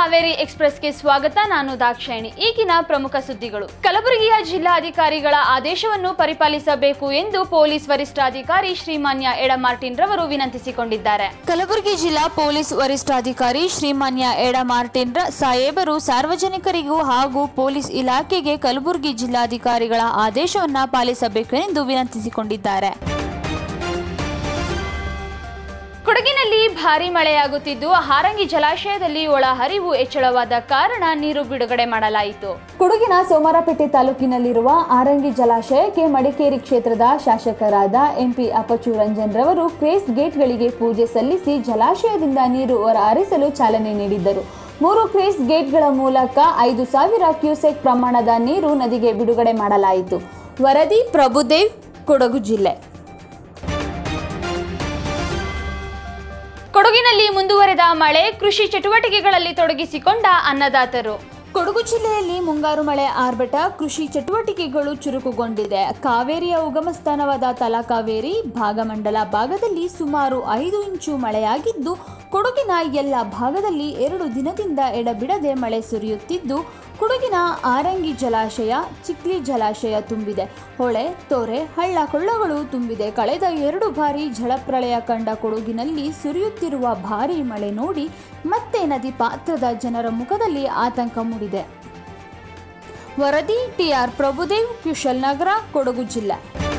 ಕಾವೇರಿ ಎಕ್ಸ್ಪ್ರೆಸ್ಗೆ ಸ್ವಾಗತ ನಾನು ದಾಕ್ಷಾಯಿಣಿ ಈಗಿನ ಪ್ರಮುಖ ಸುದ್ದಿಗಳು ಕಲಬುರಗಿಯ ಜಿಲ್ಲಾಧಿಕಾರಿಗಳ ಆದೇಶವನ್ನು ಪರಿಪಾಲಿಸಬೇಕು ಎಂದು ಪೊಲೀಸ್ ವರಿಷ್ಠಾಧಿಕಾರಿ ಶ್ರೀಮಾನ್ಯ ಎಡ ಮಾರ್ಟಿನ್ ರವರು ವಿನಂತಿಸಿಕೊಂಡಿದ್ದಾರೆ ಕಲಬುರಗಿ ಜಿಲ್ಲಾ ಪೊಲೀಸ್ ವರಿಷ್ಠಾಧಿಕಾರಿ ಶ್ರೀಮಾನ್ಯ ಎಡ ಮಾರ್ಟಿನ್ ರ ಸಾಹೇಬರು ಸಾರ್ವಜನಿಕರಿಗೂ ಹಾಗೂ ಪೊಲೀಸ್ ಇಲಾಖೆಗೆ ಕಲಬುರಗಿ ಜಿಲ್ಲಾಧಿಕಾರಿಗಳ ಆದೇಶವನ್ನ ಪಾಲಿಸಬೇಕು ಎಂದು ವಿನಂತಿಸಿಕೊಂಡಿದ್ದಾರೆ ಕೊಡಗಿನಲ್ಲಿ ಭಾರಿ ಮಳೆಯಾಗುತ್ತಿದ್ದು ಹಾರಂಗಿ ಜಲಾಶಯದಲ್ಲಿ ಒಳಹರಿವು ಹೆಚ್ಚಳವಾದ ಕಾರಣ ನೀರು ಬಿಡುಗಡೆ ಮಾಡಲಾಯಿತು ಕೊಡಗಿನ ಸೋಮವಾರಪೇಟೆ ತಾಲೂಕಿನಲ್ಲಿರುವ ಆರಂಗಿ ಜಲಾಶಯಕ್ಕೆ ಮಡಿಕೇರಿ ಕ್ಷೇತ್ರದ ಶಾಸಕರಾದ ಎಂಪಿ ಅಪಚು ರಂಜನ್ ರವರು ಕ್ರೇಸ್ ಗೇಟ್ಗಳಿಗೆ ಪೂಜೆ ಸಲ್ಲಿಸಿ ಜಲಾಶಯದಿಂದ ನೀರು ಹೊರಹರಿಸಲು ಚಾಲನೆ ನೀಡಿದ್ದರು ಮೂರು ಕ್ರೇಸ್ ಗೇಟ್ಗಳ ಮೂಲಕ ಐದು ಸಾವಿರ ಕ್ಯೂಸೆಕ್ ಪ್ರಮಾಣದ ನೀರು ನದಿಗೆ ಬಿಡುಗಡೆ ಮಾಡಲಾಯಿತು ವರದಿ ಪ್ರಭುದೇವ್ ಕೊಡಗು ಜಿಲ್ಲೆ ಕೊಡಗಿನಲ್ಲಿ ಮುಂದುವರೆದ ಮಳೆ ಕೃಷಿ ಚಟುವಟಿಕೆಗಳಲ್ಲಿ ತೊಡಗಿಸಿಕೊಂಡ ಅನ್ನದಾತರು ಕೊಡಗು ಜಿಲ್ಲೆಯಲ್ಲಿ ಮುಂಗಾರು ಮಳೆ ಆರ್ಭಟ ಕೃಷಿ ಚಟುವಟಿಕೆಗಳು ಚುರುಕುಗೊಂಡಿದೆ ಕಾವೇರಿಯ ಉಗಮ ಸ್ಥಾನವಾದ ತಲಕಾವೇರಿ ಭಾಗಮಂಡಲ ಭಾಗದಲ್ಲಿ ಸುಮಾರು ಐದು ಇಂಚು ಮಳೆಯಾಗಿದ್ದು ಕೊಡಗಿನ ಎಲ್ಲ ಭಾಗದಲ್ಲಿ ಎರಡು ದಿನದಿಂದ ಎಡಬಿಡದೆ ಮಳೆ ಸುರಿಯುತ್ತಿದ್ದು ಕೊಡಗಿನ ಆರಂಗಿ ಜಲಾಶಯ ಚಿಕ್ಲಿ ಜಲಾಶಯ ತುಂಬಿದೆ ಹೊಳೆ ತೊರೆ ಹಳ್ಳ ಕೊಳ್ಳಗಳು ತುಂಬಿದೆ ಕಳೆದ ಎರಡು ಬಾರಿ ಜಲಪ್ರಳಯ ಕಂಡ ಕೊಡಗಿನಲ್ಲಿ ಸುರಿಯುತ್ತಿರುವ ಭಾರೀ ಮಳೆ ನೋಡಿ ಮತ್ತೆ ನದಿ ಪಾತ್ರದ ಜನರ ಮುಖದಲ್ಲಿ ಆತಂಕ ಮೂಡಿದೆ ವರದಿ ಟಿಆರ್ ಪ್ರಭುದೇವ್ ಕುಶಲ್ ನಗರ ಕೊಡಗು ಜಿಲ್ಲೆ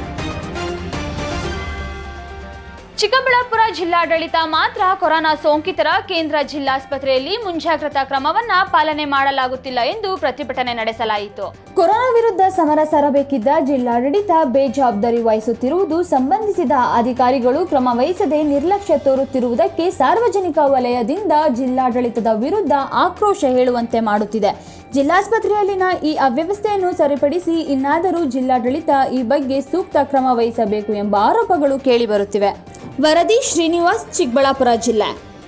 ಚಿಕ್ಕಬಳ್ಳಾಪುರ ಜಿಲ್ಲಾಡಳಿತ ಮಾತ್ರ ಕೊರೋನಾ ಸೋಂಕಿತರ ಕೇಂದ್ರ ಜಿಲ್ಲಾಸ್ಪತ್ರೆಯಲ್ಲಿ ಮುಂಜಾಗ್ರತಾ ಕ್ರಮವನ್ನ ಪಾಲನೆ ಮಾಡಲಾಗುತ್ತಿಲ್ಲ ಎಂದು ಪ್ರತಿಭಟನೆ ನಡೆಸಲಾಯಿತು ಕೊರೋನಾ ವಿರುದ್ಧ ಸಮರ ಸಾರಬೇಕಿದ್ದ ಜಿಲ್ಲಾಡಳಿತ ಬೇಜವಾಬ್ದಾರಿ ವಹಿಸುತ್ತಿರುವುದು ಸಂಬಂಧಿಸಿದ ಅಧಿಕಾರಿಗಳು ಕ್ರಮ ವಹಿಸದೆ ನಿರ್ಲಕ್ಷ್ಯ ತೋರುತ್ತಿರುವುದಕ್ಕೆ ಸಾರ್ವಜನಿಕ ವಲಯದಿಂದ ಜಿಲ್ಲಾಡಳಿತದ ವಿರುದ್ಧ ಆಕ್ರೋಶ ಹೇಳುವಂತೆ ಮಾಡುತ್ತಿದೆ ಜಿಲ್ಲಾಸ್ಪತ್ರೆಯಲ್ಲಿನ ಈ ಅವ್ಯವಸ್ಥೆಯನ್ನು ಸರಿಪಡಿಸಿ ಇನ್ನಾದರೂ ಜಿಲ್ಲಾಡಳಿತ ಈ ಬಗ್ಗೆ ಸೂಕ್ತ ಕ್ರಮ ವಹಿಸಬೇಕು ಎಂಬ ಆರೋಪಗಳು ಕೇಳಿಬರುತ್ತಿವೆ ವರದಿ ಶ್ರೀನಿವಾಸ್ ಚಿಕ್ಕಬಳ್ಳಾಪುರ ಜಿಲ್ಲೆ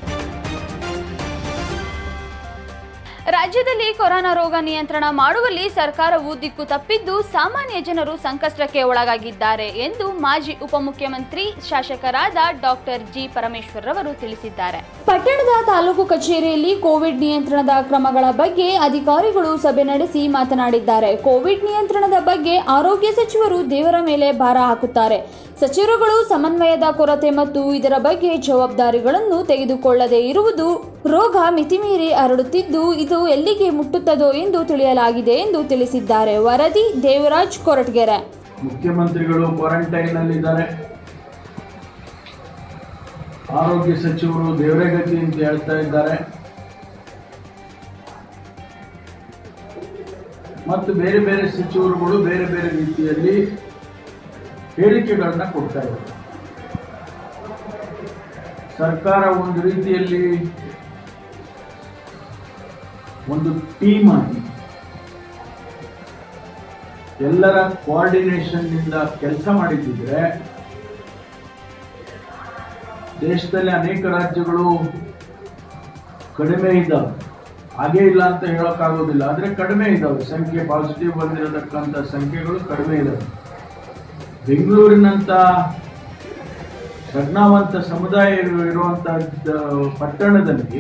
ರಾಜ್ಯದಲ್ಲಿ ಕೊರೋನಾ ರೋಗ ನಿಯಂತ್ರಣ ಮಾಡುವಲ್ಲಿ ಸರ್ಕಾರವು ದಿಕ್ಕು ತಪ್ಪಿದ್ದು ಸಾಮಾನ್ಯ ಜನರು ಸಂಕಷ್ಟಕ್ಕೆ ಒಳಗಾಗಿದ್ದಾರೆ ಎಂದು ಮಾಜಿ ಉಪಮುಖ್ಯಮಂತ್ರಿ ಶಾಸಕರಾದ ಡಾಕ್ಟರ್ ಜಿ ಪರಮೇಶ್ವರ್ ರವರು ತಿಳಿಸಿದ್ದಾರೆ ಪಟ್ಟಣದ ತಾಲೂಕು ಕಚೇರಿಯಲ್ಲಿ ಕೋವಿಡ್ ನಿಯಂತ್ರಣದ ಕ್ರಮಗಳ ಬಗ್ಗೆ ಅಧಿಕಾರಿಗಳು ಸಭೆ ನಡೆಸಿ ಮಾತನಾಡಿದ್ದಾರೆ ಕೋವಿಡ್ ನಿಯಂತ್ರಣದ ಬಗ್ಗೆ ಆರೋಗ್ಯ ಸಚಿವರು ದೇವರ ಮೇಲೆ ಭಾರ ಹಾಕುತ್ತಾರೆ ಸಚಿವರುಗಳು ಸಮನ್ವಯದ ಕೊರತೆ ಮತ್ತು ಇದರ ಬಗ್ಗೆ ಜವಾಬ್ದಾರಿಗಳನ್ನು ತೆಗೆದುಕೊಳ್ಳದೆ ಇರುವುದು ರೋಗ ಮಿತಿಮೀರಿ ಹರಡುತ್ತಿದ್ದು ಇದು ಎಲ್ಲಿಗೆ ಮುಟ್ಟುತ್ತದೋ ಎಂದು ತಿಳಿಯಲಾಗಿದೆ ಎಂದು ತಿಳಿಸಿದ್ದಾರೆ ವರದಿ ದೇವರಾಜ್ ಕೊರಟಗೆರೆ ಮುಖ್ಯಮಂತ್ರಿಗಳು ಕ್ವಾರಂಟೈನ್ ಅಲ್ಲಿದ್ದಾರೆ ಆರೋಗ್ಯ ಸಚಿವರು ದೇವರಗತಿ ಅಂತ ಹೇಳ್ತಾ ಇದ್ದಾರೆ ಮತ್ತು ಬೇರೆ ಬೇರೆ ಸಚಿವರುಗಳು ಬೇರೆ ಬೇರೆ ರೀತಿಯಲ್ಲಿ ಹೇಳಿಕೆಗಳನ್ನ ಕೊಡ್ತಾ ಇದ್ದಾರೆ ಸರ್ಕಾರ ಒಂದು ರೀತಿಯಲ್ಲಿ ಒಂದು ಟೀಮ್ ಆಗಿ ಎಲ್ಲರ ಕೋಆರ್ಡಿನೇಷನ್ ನಿಂದ ಕೆಲಸ ಮಾಡಿದ್ದಿದ್ರೆ ದೇಶದಲ್ಲಿ ಅನೇಕ ರಾಜ್ಯಗಳು ಕಡಿಮೆ ಇದ್ದಾವೆ ಹಾಗೇ ಇಲ್ಲ ಅಂತ ಹೇಳೋಕ್ಕಾಗೋದಿಲ್ಲ ಆದರೆ ಕಡಿಮೆ ಇದ್ದಾವೆ ಸಂಖ್ಯೆ ಪಾಸಿಟಿವ್ ಬಂದಿರತಕ್ಕಂಥ ಸಂಖ್ಯೆಗಳು ಕಡಿಮೆ ಇದ್ದಾವೆ ಬೆಂಗಳೂರಿನಂಥ ಪ್ರಜ್ಞಾವಂತ ಸಮುದಾಯ ಇರುವಂಥ ಪಟ್ಟಣದಲ್ಲಿ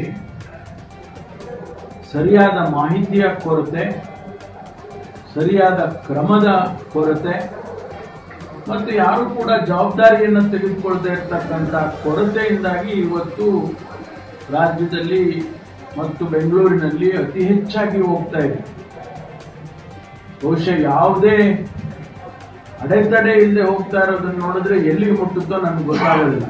ಸರಿಯಾದ ಮಾಹಿತಿಯ ಕೊರತೆ ಸರಿಯಾದ ಕ್ರಮದ ಕೊರತೆ ಮತ್ತು ಯಾರು ಕೂಡ ಜವಾಬ್ದಾರಿಯನ್ನು ತೆಗೆದುಕೊಳ್ತಾ ಇರ್ತಕ್ಕಂಥ ಕೊರತೆಯಿಂದಾಗಿ ಇವತ್ತು ರಾಜ್ಯದಲ್ಲಿ ಮತ್ತು ಬೆಂಗಳೂರಿನಲ್ಲಿ ಅತಿ ಹೆಚ್ಚಾಗಿ ಹೋಗ್ತಾ ಇದೆ ಬಹುಶಃ ಯಾವುದೇ ಅಡೆತಡೆ ಇಲ್ಲದೆ ಹೋಗ್ತಾ ಇರೋದನ್ನ ನೋಡಿದ್ರೆ ಎಲ್ಲಿ ಮುಟ್ಟುತ್ತೋ ನನಗೆ ಗೊತ್ತಾಗೋದಿಲ್ಲ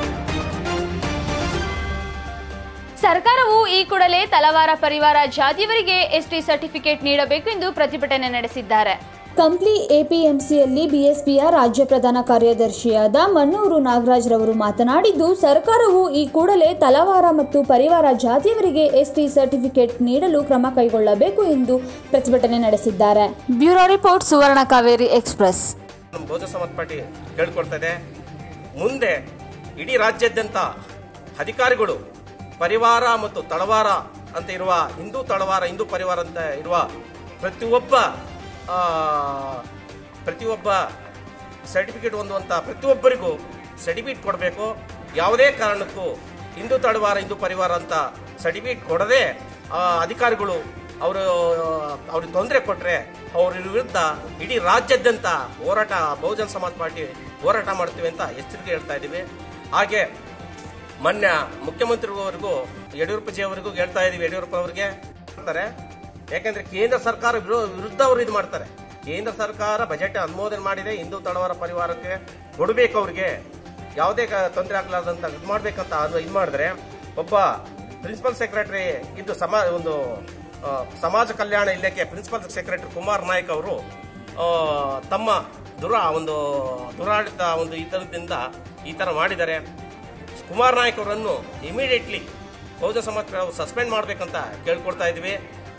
ಸರ್ಕಾರವು ಈ ಕೂಡಲೇ ತಲವಾರ ಪರಿವಾರ ಜಾತಿಯವರಿಗೆ ಎಸ್ಟಿ ಸರ್ಟಿಫಿಕೇಟ್ ನೀಡಬೇಕು ಎಂದು ಪ್ರತಿಭಟನೆ ನಡೆಸಿದ್ದಾರೆ ಕಂಪ್ಲಿ ಎಪಿಎಂಸಿಯಲ್ಲಿ ಬಿಎಸ್ಪಿಯ ರಾಜ್ಯ ಪ್ರಧಾನ ಕಾರ್ಯದರ್ಶಿಯಾದ ಮನ್ನೂರು ನಾಗರಾಜ್ ರವರು ಮಾತನಾಡಿದ್ದು ಸರ್ಕಾರವು ಈ ಕೂಡಲೇ ತಲವಾರ ಮತ್ತು ಪರಿವಾರ ಜಾತಿಯವರಿಗೆ ಎಸ್ಟಿ ಸರ್ಟಿಫಿಕೇಟ್ ನೀಡಲು ಕ್ರಮ ಕೈಗೊಳ್ಳಬೇಕು ಎಂದು ಪ್ರತಿಭಟನೆ ನಡೆಸಿದ್ದಾರೆ bureau report Suvarna Kaveri express ನಮ್ಮ ಬಹುಜನ ಸಮಾಜ ಪಾರ್ಟಿ ಕೇಳ್ಕೊಳ್ತದೆ ಮುಂದೆ ಇಡೀ ರಾಜ್ಯಾದ್ಯಂತ ಅಧಿಕಾರಿಗಳು ಪರಿವಾರ ಮತ್ತು ತಳವಾರ ಅಂತ ಇರುವ ಹಿಂದೂ ತಳವಾರ ಹಿಂದೂ ಪರಿವಾರ ಅಂತ ಇರುವ ಪ್ರತಿಯೊಬ್ಬ ಆ, ಪ್ರತಿಯೊಬ್ಬ ಸರ್ಟಿಫಿಕೇಟ್ ಹೊಂದುವಂಥ ಪ್ರತಿಯೊಬ್ಬರಿಗೂ ಸರ್ಟಿಫಿಕೇಟ್ ಕೊಡಬೇಕು ಯಾವುದೇ ಕಾರಣಕ್ಕೂ ಹಿಂದೂ ತಳವಾರ ಹಿಂದೂ ಪರಿವಾರ ಅಂತ ಸರ್ಟಿಫಿಕೇಟ್ ಕೊಡದೆ ಆ, ಅಧಿಕಾರಿಗಳು ಅವರು ಅವ್ರಿಗೆ ತೊಂದರೆ ಕೊಟ್ಟರೆ ಅವ್ರ ವಿರುದ್ಧ ಇಡೀ ರಾಜ್ಯಾದ್ಯಂತ ಹೋರಾಟ ಬಹುಜನ ಸಮಾಜ್ ಪಾರ್ಟಿ ಹೋರಾಟ ಮಾಡ್ತೀವಿ ಅಂತ ಎಚ್ಚರಿಕೆ ಹೇಳ್ತಾ ಇದ್ದೀವಿ ಹಾಗೆ ಮೊನ್ನೆ ಮುಖ್ಯಮಂತ್ರಿವರೆಗೂ ಯಡಿಯೂರಪ್ಪಜಿ ಅವರಿಗೂ ಹೇಳ್ತಾ ಇದೀವಿ ಯಡಿಯೂರಪ್ಪ ಅವರಿಗೆ ಮಾಡ್ತಾರೆ ಯಾಕಂದ್ರೆ ಕೇಂದ್ರ ಸರ್ಕಾರ ವಿರೋ- ವಿರುದ್ಧ ಅವರು ಇದು ಮಾಡ್ತಾರೆ ಕೇಂದ್ರ ಸರ್ಕಾರ ಬಜೆಟ್ ಅನುಮೋದನೆ ಮಾಡಿದೆ ಹಿಂದೂ ತಳವಾರ ಪರಿವಾರಕ್ಕೆ ಕೊಡಬೇಕು ಅವ್ರಿಗೆ ಯಾವುದೇ ಕ- ತೊಂದರೆ ಆಗ್ಲಾರ್ದಂತ ಇದು ಮಾಡ್ಬೇಕಂತ ಅದು ಇದು ಮಾಡಿದ್ರೆ ಒಬ್ಬ ಪ್ರಿನ್ಸಿಪಲ್ ಸೆಕ್ರೆಟರಿ ಇದು ಸಮಾ ಒಂದು ಆ, ಸಮಾಜ ಕಲ್ಯಾಣ ಇಲಾಖೆ ಪ್ರಿನ್ಸಿಪಲ್ ಸೆಕ್ರೆಟರಿ ಕುಮಾರ್ ನಾಯ್ಕ್ ಅವರು ಆ, ತಮ್ಮ ದುರ ಒಂದು ದುರಾಡಳಿತ ಒಂದು ಇದರಿಂದ ಈ ತರ ಮಾಡಿದ್ದಾರೆ ಕುಮಾರ್ ನಾಯ್ಕ್ ಅವರನ್ನು ಇಮಿಡಿಯೇಟ್ಲಿ ಬಹುಜನ ಸಮಾಜ ಸಸ್ಪೆಂಡ್ ಮಾಡಬೇಕಂತ ಕೇಳ್ಕೊಳ್ತಾ ಇದ್ವಿ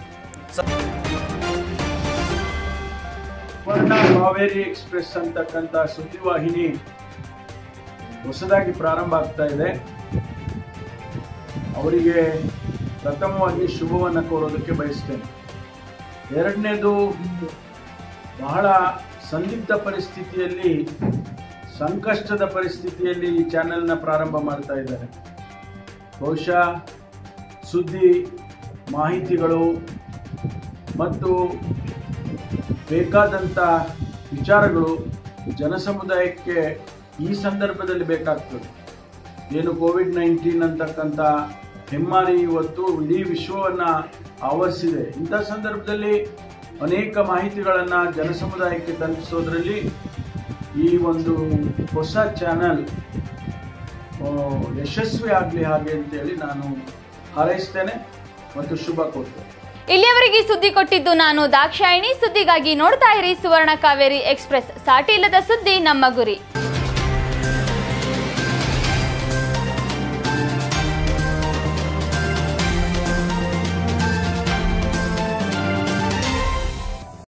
ಸುವರ್ಣ ಕಾವೇರಿ ಎಕ್ಸ್ಪ್ರೆಸ್ ಅಂತಕ್ಕಂಥ ಸುದ್ದಿವಾಹಿನಿ ಹೊಸದಾಗಿ ಪ್ರಾರಂಭ ಆಗ್ತಾ ಇದೆ ಅವರಿಗೆ ಪ್ರಥಮವಾಗಿ ಶುಭವನ್ನು ಕೋರೋದಕ್ಕೆ ಬಯಸ್ತೇನೆ ಎರಡನೇದು ಬಹಳ ಸಂದಿಗ್ಧ ಪರಿಸ್ಥಿತಿಯಲ್ಲಿ ಸಂಕಷ್ಟದ ಪರಿಸ್ಥಿತಿಯಲ್ಲಿ ಈ ಚಾನೆಲ್ನ ಪ್ರಾರಂಭ ಮಾಡ್ತಾ ಇದ್ದಾರೆ ಬಹುಶಃ ಸುದ್ದಿ ಮಾಹಿತಿಗಳು ಮತ್ತು ಬೇಕಾದಂಥ ವಿಚಾರಗಳು ಜನಸಮುದಾಯಕ್ಕೆ ಈ ಸಂದರ್ಭದಲ್ಲಿ ಬೇಕಾಗ್ತದೆ ಏನು ಕೋವಿಡ್ ನೈನ್ಟೀನ್ ಅಂತಕ್ಕಂಥ ಹೆಮ್ಮಾರಿ ಇವತ್ತು ಇಡೀ ವಿಶ್ವವನ್ನು ಆವರಿಸಿದೆ ಇಂಥ ಸಂದರ್ಭದಲ್ಲಿ ಅನೇಕ ಮಾಹಿತಿಗಳನ್ನು ಜನಸಮುದಾಯಕ್ಕೆ ತಲುಪಿಸೋದ್ರಲ್ಲಿ ಈ ಒಂದು ಹೊಸ ಚಾನಲ್ ಯಶಸ್ವಿ ಆಗಲಿ ಹಾಗೆ ಅಂತೇಳಿ ನಾನು ಹಾರೈಸ್ತೇನೆ ಮತ್ತು ಶುಭ ಕೊಡ್ತೇನೆ ಇಲ್ಲಿಯವರೆಗೆ ಸುದ್ದಿ ಕೊಟ್ಟಿದ್ದು ನಾನು ದಾಕ್ಷಾಯಿಣಿ ಸುದ್ದಿಗಾಗಿ ನೋಡ್ತಾ ಇರಿ ಸುವರ್ಣ ಕಾವೇರಿ ಎಕ್ಸ್ಪ್ರೆಸ್ ಸಾಟಿ ಇಲ್ಲದ ಸುದ್ದಿ ನಮ್ಮ ಗುರಿ